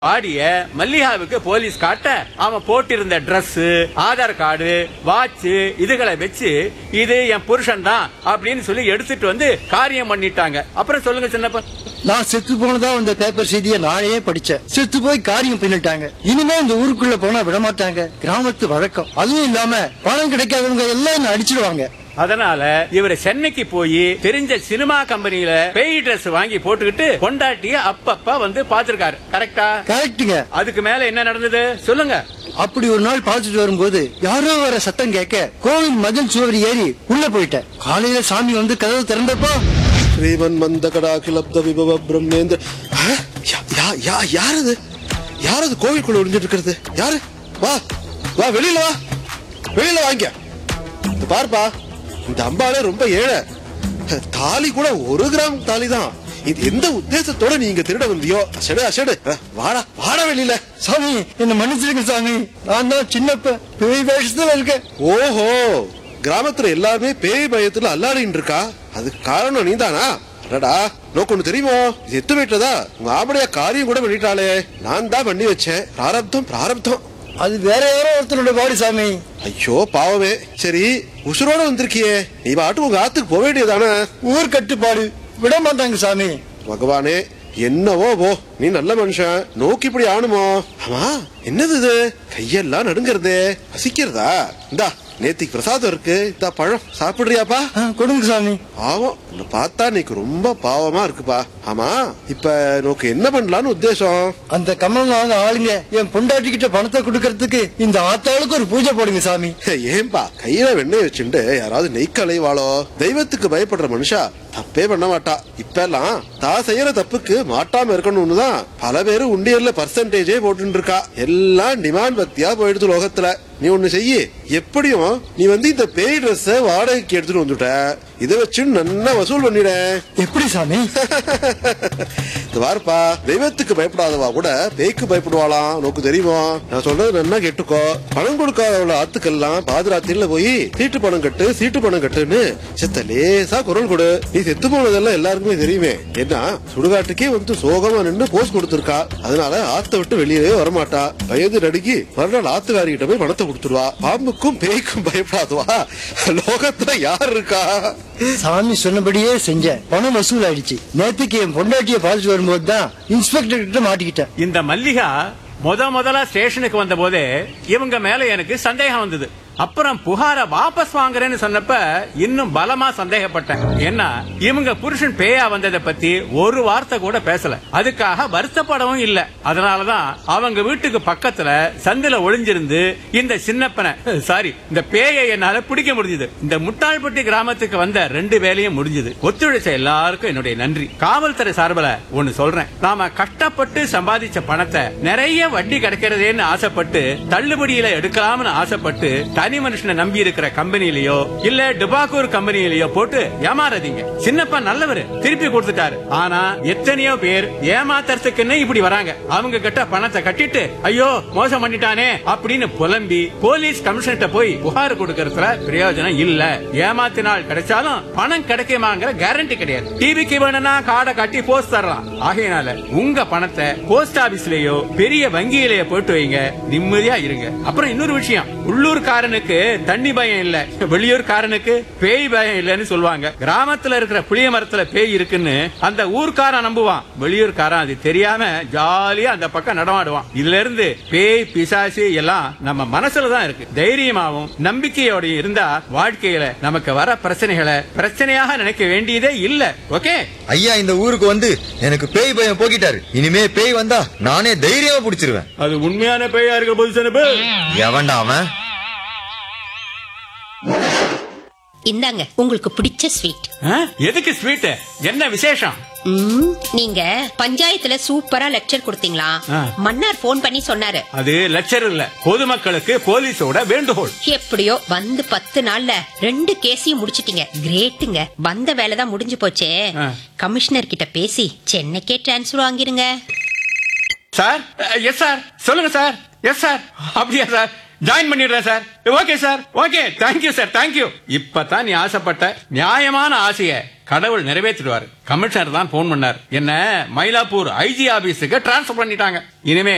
ஆடிய மல்லிகாவுக்கு போலீஸ் காட்ட அவன் போட்டிருந்த Dress ஆதார் கார்டு வாட்ச் இதுகளை வச்சு இது என் புருஷன் தான் அப்படின்னு சொல்லி எடுத்துட்டு வந்து காரியம் பண்ணிட்டாங்க அப்புறம் சொல்லுங்க சின்னப்ப நான் செத்து போனதா வந்த பேப்பர் செய்தியை நானே படிச்சேன் செத்து போய் காரியம் பண்ணிட்டாங்க இனிமே இந்த ஊருக்குள்ள போனா விட மாட்டாங்க கிராமத்து வழக்கம் அதுவும் இல்லாம பணம் கிடைக்காதவங்க எல்லாம் என்ன அடிச்சிடுவாங்க அதனால இவர் சென்னைக்கு போய் தெரிஞ்ச சினிமா கம்பெனியில பேய் Dress வாங்கி போட்டுக்கிட்டு கொண்டாட்டிய அப்பப்ப வந்து பாத்துருக்காரு கரெக்டா கரெக்டுங்க அதுக்கு மேல என்ன நடந்தது சொல்லுங்க அப்படி ஒரு நாள் பார்த்துட்டு வரும்போது யாரோ வர சத்தம் கேட்க கோவில் மதில் சுவர் ஏறி உள்ள போயிட்டேன் காலையில சாமி வந்து கதவு திறந்தப்போ ஸ்ரீமன் மந்தகடாகிலப்த விபவ பிரம்மேந்திர ஆ? யா- யா- யா- யார் அது யார் அது கோவிலுக்குள்ள ஒளிஞ்சிட்டு இருக்கிறது யாரு வா வா வெளியில வா வெளியில வாங்க இந்த பாருப்பா இந்த அம்பாளே ரொம்ப ஏழை தாலி கூட ஒரு கிராம் தாலி தான் இது எந்த உத்தேசத்தோட நீங்க திருட வந்தியோ அசடு அசடு அ, வாடா வாடா வெளியில சாமி என்ன மன்னிச்சிருங்க சாமி நான் தான் சின்னப்ப பேய் வேஷத்துல இருக்கேன் ஓஹோ கிராமத்துல எல்லாருமே பேய் பயத்துல அல்லாடின்னு இருக்கா அதுக்கு காரணம் நீதானா அடடா நோக்கு ஒண்ணு தெரியுமோ இது எத்து போயிட்டதா உங்க ஆம்படையா காரியம் கூட பண்ணிட்டாளே நான் தான் பண்ணி வச்சேன் பிராரப்தம் பிராரப்தம் அது வேற யாரோ ஒருத்தனோட பாடி சாமி ஐயோ பாவமே சரி உசுரோட வந்திருக்கியே நீ பாட்டு உங்க ஆத்துக்கு போக வேண்டியதானே ஊர் கட்டுப்பாடு விட மாட்டாங்க சாமி பகவானே என்னவோ போ நீ நல்ல மனுஷன் நோக்கி இப்படி ஆணுமோ ஆமா என்னது இது கையெல்லாம் நடுங்கிறதே பசிக்கிறதா இந்தா நேத்திக்கு பிரசாதம் இருக்கு இந்த பழம் சாப்பிடுறியாப்பா ஆ, கொடுங்க சாமி பாவம் உன்னை பார்த்தா நீக்கு ரொம்ப பாவமா இருக்குப்பா ஆமா இப்ப நோக்கு என்ன பண்ணலாம்னு உத்தேசம் அந்த கமல்நாத ஆளுங்க என் பொண்டாட்டி கிட்ட பணத்தை கொடுக்கறதுக்கு இந்த ஆத்தாளுக்கு ஒரு பூஜை போடுங்க சாமி ஏன்பா கையில வெண்ணெய் வச்சுட்டு யாராவது நெய்க்கு அலைவாளோ தெய்வத்துக்கு பயப்படுற மனுஷா தப்பே பண்ண மாட்டா இப்ப எல்லாம் தான் செய்யற தப்புக்கு மாட்டாம இருக்கணும்னு தான் பல பேரு உண்டியல்ல பர்சன்டேஜே போட்டு இருக்கா எல்லாம் டிமாண்ட் பத்தியா போயிடுது லோகத்துல நீ ஒண்ணு செய்யி எப்படியும் நீ வந்து இந்த பேய் ட்ரெஸ் வாடகைக்கு எடுத்துட்டு வந்துட்ட இதை வச்சு நல்லா வசூல் பண்ணிட எப்படி சாமி இந்த வாருப்பா தெய்வத்துக்கு பயப்படாதவா கூட பேய்க்கு பயப்படுவாளாம் நோக்கு தெரியுமோ நான் சொல்றது நல்லா கேட்டுக்கோ பணம் கொடுக்காதவள ஆத்துக்கெல்லாம் பாதுராத்திரில போய் சீட்டு பணம் கட்டு சீட்டு பணம் கட்டுன்னு செத்த லேசா குரல் கொடு நீ செத்து போனதெல்லாம் எல்லாருக்குமே தெரியுமே ஏன்னா சுடுகாட்டுக்கே வந்து சோகமா நின்னு போஸ் கொடுத்திருக்கா அதனால ஆத்த விட்டு வெளியவே வரமாட்டா வயது நடுங்கி மறுநாள் ஆத்துக்காரிகிட்ட போய் பணத்தை கொடுத்துருவா பாம்புக்கும் பேய்க்கும் பயப்படாதவா லோகத்துல யார் இருக்கா சாமி சொன்னபடியே செஞ்சேன் பணம் வசூல் ஆயிடுச்சு நேத்துக்கு என் பொண்டாட்டிய பார்த்துட்டு வரும்போது தான் இன்ஸ்பெக்டர் கிட்ட மாட்டிக்கிட்டேன் இந்த மல்லிகா முத முதல்ல ஸ்டேஷனுக்கு வந்த போதே இவங்க மேல எனக்கு சந்தேகம் வந்தது அப்புறம் புகார வாபஸ் வாங்குறேன்னு சொன்னப்ப இன்னும் பலமா சந்தேகப்பட்டேன் ஏன்னா இவங்க புருஷன் பேயா வந்ததை பத்தி ஒரு வார்த்தை கூட பேசல அதுக்காக வருத்தப்படவும் இல்ல அதனாலதான் அவங்க வீட்டுக்கு பக்கத்துல சந்தில ஒளிஞ்சிருந்து இந்த சின்னப்பனை சாரி இந்த பேயை என்னால பிடிக்க முடிஞ்சது இந்த முட்டாள்பட்டி கிராமத்துக்கு வந்த ரெண்டு வேலையும் முடிஞ்சது ஒத்துழைச்ச எல்லாருக்கும் என்னுடைய நன்றி காவல்துறை சார்பில் ஒன்னு சொல்றேன் நாம கஷ்டப்பட்டு சம்பாதிச்ச பணத்தை நிறைய வட்டி கிடைக்கிறதேன்னு ஆசைப்பட்டு தள்ளுபடியில எடுக்கலாம்னு ஆசைப்பட்டு தனி மனுஷனை நம்பி இருக்கிற கம்பெனிலயோ இல்ல டுபாக்கூர் கம்பெனிலயோ போட்டு ஏமாறாதீங்க சின்னப்பா நல்லவரு திருப்பி கொடுத்துட்டாரு ஆனா எத்தனையோ பேர் ஏமாத்துறதுக்குன்னு இப்படி வராங்க அவங்க கிட்ட பணத்தை கட்டிட்டு ஐயோ மோசம் பண்ணிட்டானே அப்படின்னு புலம்பி போலீஸ் கமிஷனர்ட்ட போய் புகார் கொடுக்கறதுல பிரயோஜனம் இல்ல ஏமாத்தினால் கிடைச்சாலும் பணம் கிடைக்குமாங்கிற கேரண்டி கிடையாது டிவிக்கு வேணும்னா கார்டை காட்டி போஸ்ட் தரலாம் ஆகையினால உங்க பணத்தை போஸ்ட் ஆபீஸ்லயோ பெரிய வங்கியிலேயோ போட்டு வைங்க நிம்மதியா இருங்க அப்புறம் இன்னொரு விஷயம் உள்ளூர்காரனுக்கு தண்ணி பயம் இல்ல வெளியூர்காரனுக்கு பேய் பயம் இல்லன்னு சொல்லுவாங்க கிராமத்துல இருக்கிற புளிய மரத்துல பேய் இருக்குன்னு அந்த ஊர்க்காரன் நம்புவான் வெளியூர்காரன் அது தெரியாம ஜாலியா அந்த பக்கம் நடமாடுவான் இதுல இருந்து பேய் பிசாசு எல்லாம் நம்ம மனசுல தான் இருக்கு தைரியமாவும் நம்பிக்கையோடையும் இருந்தா வாழ்க்கையில நமக்கு வர பிரச்சனைகளை பிரச்சனையாக நினைக்க வேண்டியதே இல்ல ஓகே ஐயா இந்த ஊருக்கு வந்து எனக்கு பேய் பயம் போக்கிட்டாரு இனிமே பேய் வந்தா நானே தைரியமா புடிச்சிருவேன் அது உண்மையான பேயா இருக்க போது சின்னப்பு. எவன்டா அவன் இந்தாங்க உங்களுக்கு பிடிச்ச ஸ்வீட் ஆ? எதுக்கு ஸ்வீட் என்ன விசேஷம் ம், நீங்க பஞ்சாயத்துல சூப்பரா லெக்சர் கொடுத்தீங்களா ஆ. மன்னார் போன் பண்ணி சொன்னாரு அது லட்சர் இல்ல பொதுமக்களுக்கு போலீஸோட வேண்டுகோள் எப்படியோ வந்து பத்து நாள்ல ரெண்டு கேஸையும் முடிச்சிட்டீங்க கிரேட்டுங்க வந்த வேலை தான் முடிஞ்சு போச்சே ஆ. கமிஷனர் கிட்ட பேசி சென்னைக்கே டிரான்ஸ்பர் வாங்கிருங்க சார் எஸ் சார் சொல்லுங்க சார் எஸ் சார் அப்படியா சார் ஜாயின் பண்ணிடுறேன் sir okay sir okay thank you sir thank you இப்பதான் நீ ஆசைப்பட்ட நியாயமான ஆசைய கடவுள் நிறைவேற்றிடுவாரு கமிஷனர் தான் போன் பண்ணார் என்ன மயிலாப்பூர் ஐஜி ஆபீஸுக்கு டிரான்ஸ்பர் பண்ணிட்டாங்க இனிமே